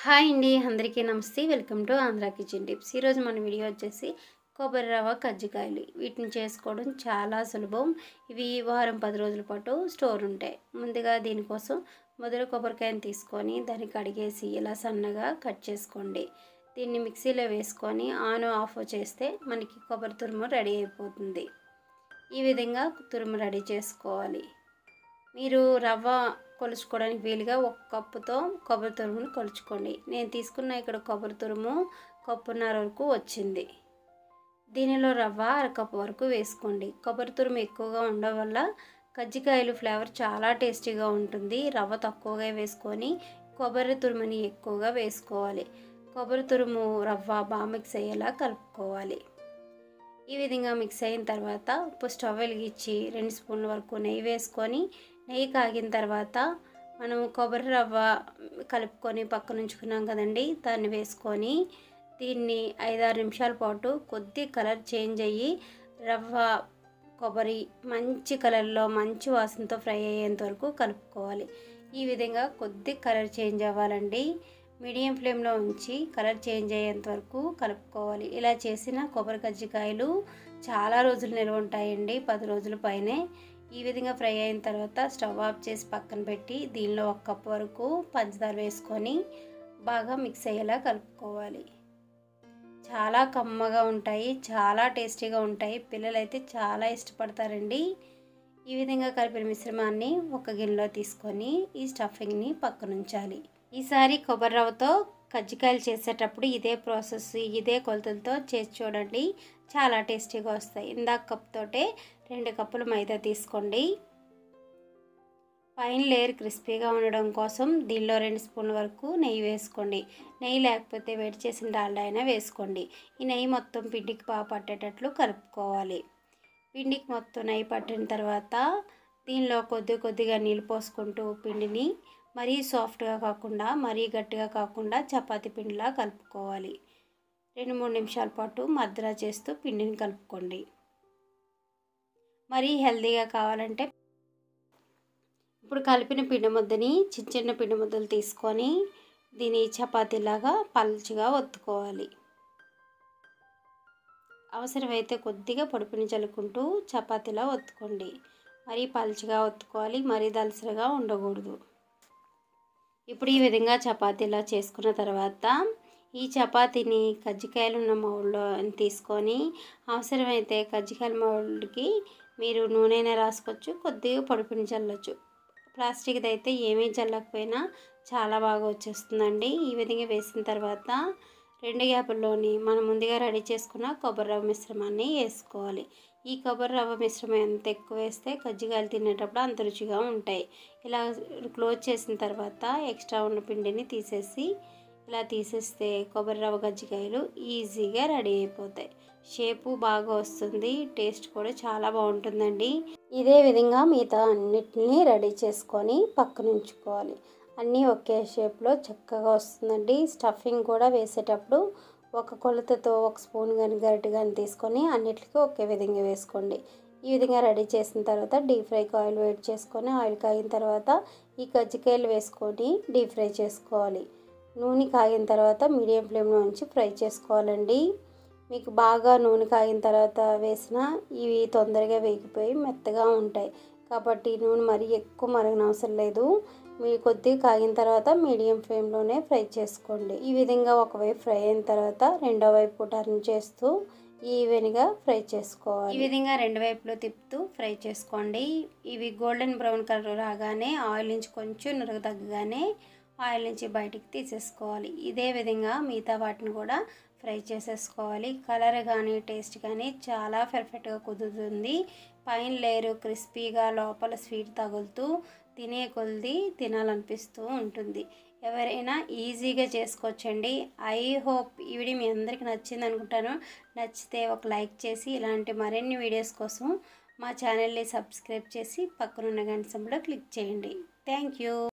hi అండి అందరికీ నమస్తే welcome to Andhra kitchen tips ఈరోజు మన వీడియో వచ్చేసి కొబ్బరి రవ్వ కజ్జికాయలు వీటిని చేసుకోవడం చాలా సులభం ఇవి వారం పది రోజుల పాటు స్టోర్ ఉంటాయి ముందుగా దీనికోసం మొదలు కొబ్బరికాయని తీసుకొని దాన్ని కడిగేసి ఇలా సన్నగా కట్ చేసుకోండి దీన్ని మిక్సీలో వేసుకొని ఆన్ ఆఫ్ చేస్తే మనకి కొబ్బరి తురుము రెడీ అయిపోతుంది ఈ విధంగా తురుము రెడీ చేసుకోవాలి మీరు రవ్వ కొలుచుకోవడానికి వీలుగా ఒక కప్పుతో కొబ్బరి తురుమును కొలుచుకోండి నేను తీసుకున్న ఇక్కడ కొబ్బరి తురుము కప్పున్నర వరకు వచ్చింది దీనిలో రవ్వ అరకప్పు వరకు వేసుకోండి కొబ్బరి తురుము ఎక్కువగా ఉండడం వల్ల కజ్జికాయలు ఫ్లేవర్ చాలా టేస్టీగా ఉంటుంది రవ్వ తక్కువగా వేసుకొని కొబ్బరి తురుముని ఎక్కువగా వేసుకోవాలి కొబ్బరి తురుము రవ్వ బాగా మిక్స్ అయ్యేలా కలుపుకోవాలి ఈ విధంగా మిక్స్ అయిన తర్వాత ఇప్పుడు స్టవ్ వెలిగించి రెండు స్పూన్ల వరకు నెయ్యి వేసుకొని నెయ్యి కాగిన తర్వాత మనం కొబ్బరి రవ్వ కలుపుకొని పక్కన ఉంచుకున్నాం కదండి దాన్ని వేసుకొని దీన్ని ఐదారు నిమిషాల పాటు కొద్ది కలర్ చేంజ్ అయ్యి రవ్వ కొబ్బరి మంచి కలర్లో మంచి వాసనతో ఫ్రై అయ్యేంత వరకు కలుపుకోవాలి ఈ విధంగా కొద్ది కలర్ చేంజ్ అవ్వాలండి మీడియం ఫ్లేమ్లో ఉంచి కలర్ చేంజ్ అయ్యేంత వరకు కలుపుకోవాలి ఇలా చేసిన కొబ్బరి కజ్జికాయలు చాలా రోజులు నిల్వ ఉంటాయండి పది రోజుల పైనే ఈ విధంగా ఫ్రై అయిన తర్వాత స్టవ్ ఆఫ్ చేసి పక్కన పెట్టి దీనిలో ఒక కప్పు వరకు పంచదార వేసుకొని బాగా మిక్స్ అయ్యేలా కలుపుకోవాలి చాలా కమ్మగా ఉంటాయి చాలా టేస్టీగా ఉంటాయి పిల్లలైతే చాలా ఇష్టపడతారండి ఈ విధంగా కలిపిన మిశ్రమాన్ని ఒక గిన్నెలో తీసుకొని ఈ స్టఫింగ్ని పక్కన ఉంచాలి ఈసారి కొబ్బరి రవ్వతో కజ్జికాయలు చేసేటప్పుడు ఇదే ప్రాసెస్ ఇదే కొలతలతో చేసి చూడండి చాలా టేస్టీగా వస్తాయి ఇందాక కప్తోటే రెండు కప్పులు మైదా తీసుకోండి పైన లేయర్ క్రిస్పీగా ఉండడం కోసం దీనిలో రెండు స్పూన్ల వరకు నెయ్యి వేసుకోండి నెయ్యి లేకపోతే వేడి చేసిన డాల్డా అయినా వేసుకోండి ఈ నెయ్యి మొత్తం పిండికి బాగా పట్టేటట్లు కలుపుకోవాలి పిండికి మొత్తం నెయ్యి పట్టిన తర్వాత దీనిలో కొద్ది కొద్దిగా నీళ్ళు పోసుకుంటూ పిండిని మరీ సాఫ్ట్గా కాకుండా మరీ గట్టిగా కాకుండా చపాతీ పిండిలా కలుపుకోవాలి రెండు మూడు నిమిషాల పాటు మద్దరా చేస్తూ పిండిని కలుపుకోండి మరీ హెల్తీగా కావాలంటే ఇప్పుడు కలిపిన పిండి ముద్దని చిన్న చిన్న పిండి ముద్దలు తీసుకొని దీని చపాతీలాగా పల్చగా ఒత్తుకోవాలి అవసరమైతే కొద్దిగా పొడిపిని చల్లుకుంటూ చపాతీలా ఒత్తుకోండి మరీ పల్చగా ఒత్తుకోవాలి మరీ దలసరిగా ఉండకూడదు ఇప్పుడు ఈ విధంగా చపాతీలా చేసుకున్న తర్వాత ఈ చపాతీని కజ్జికాయలు ఉన్న మౌల్లో తీసుకొని అవసరమైతే కజ్జికాయల మౌల్డ్కి మీరు నూనెనే రాసుకోవచ్చు కొద్దిగా పొడిపిని చల్లొచ్చు ప్లాస్టిక్ది అయితే ఏమీ చల్లకపోయినా చాలా బాగా వచ్చేస్తుందండి ఈ విధంగా వేసిన తర్వాత రెండు గ్యాపుల్లోని మనం ముందుగా రెడీ చేసుకున్న కొబ్బరి రవ్వ మిశ్రమాన్ని వేసుకోవాలి ఈ కొబ్బరి రవ్వ మిశ్రమం ఎంత ఎక్కువ వేస్తే కజ్జికాయలు తినేటప్పుడు అంత రుచిగా ఉంటాయి ఇలా క్లోజ్ చేసిన తర్వాత ఎక్స్ట్రా ఉన్న పిండిని తీసేసి ఇలా తీసేస్తే కొబ్బరి రవ్వ కజ్జికాయలు ఈజీగా రెడీ అయిపోతాయి షేపు బాగా వస్తుంది టేస్ట్ కూడా చాలా బాగుంటుందండి ఇదే విధంగా మిగతా అన్నిటినీ రెడీ చేసుకొని పక్కన ఉంచుకోవాలి అన్నీ ఒకే షేప్లో చక్కగా వస్తుందండి స్టఫింగ్ కూడా వేసేటప్పుడు ఒక కొలతతో ఒక స్పూన్ కానీ గరిటె కానీ తీసుకొని అన్నిటికీ ఒకే విధంగా వేసుకోండి ఈ విధంగా రెడీ చేసిన తర్వాత డీప్ ఫ్రైకి ఆయిల్ వేడి చేసుకొని ఆయిల్ కాగిన తర్వాత ఈ కజ్జికాయలు వేసుకొని డీప్ ఫ్రై చేసుకోవాలి నూనె కాగిన తర్వాత మీడియం ఫ్లేమ్లో ఉంచి ఫ్రై చేసుకోవాలండి మీకు బాగా నూనె కాగిన తర్వాత వేసిన ఇవి తొందరగా వేగిపోయి మెత్తగా ఉంటాయి కాబట్టి నూనె మరీ ఎక్కువ మరగనవసరం లేదు మీరు కొద్దిగా కాగిన తర్వాత మీడియం ఫ్లేమ్లోనే ఫ్రై చేసుకోండి ఈ విధంగా ఒకవైపు ఫ్రై అయిన తర్వాత రెండో వైపు టర్న్ చేస్తూ ఈవెన్గా ఫ్రై చేసుకోవాలి ఈ విధంగా రెండు వైపులో తిప్పుతూ ఫ్రై చేసుకోండి ఇవి గోల్డెన్ బ్రౌన్ కలర్ రాగానే ఆయిల్ నుంచి కొంచెం నురగ తగ్గగానే ఆయిల్ నుంచి బయటికి తీసేసుకోవాలి ఇదే విధంగా మిగతా వాటిని కూడా ఫ్రై చేసేసుకోవాలి కలర్ కానీ టేస్ట్ కానీ చాలా పర్ఫెక్ట్గా కుదురుతుంది పైన లేరు క్రిస్పీగా లోపల స్వీట్ తగులుతూ తినే కొద్ది తినాలనిపిస్తూ ఉంటుంది ఎవరైనా ఈజీగా చేసుకోవచ్చండి ఐ హోప్ ఈ వీడియో మీ అందరికీ నచ్చింది అనుకుంటాను నచ్చితే ఒక లైక్ చేసి ఇలాంటి మరిన్ని వీడియోస్ కోసం మా ఛానల్ని సబ్స్క్రైబ్ చేసి పక్కనున్న గంట సంబలో క్లిక్ చేయండి థ్యాంక్ యూ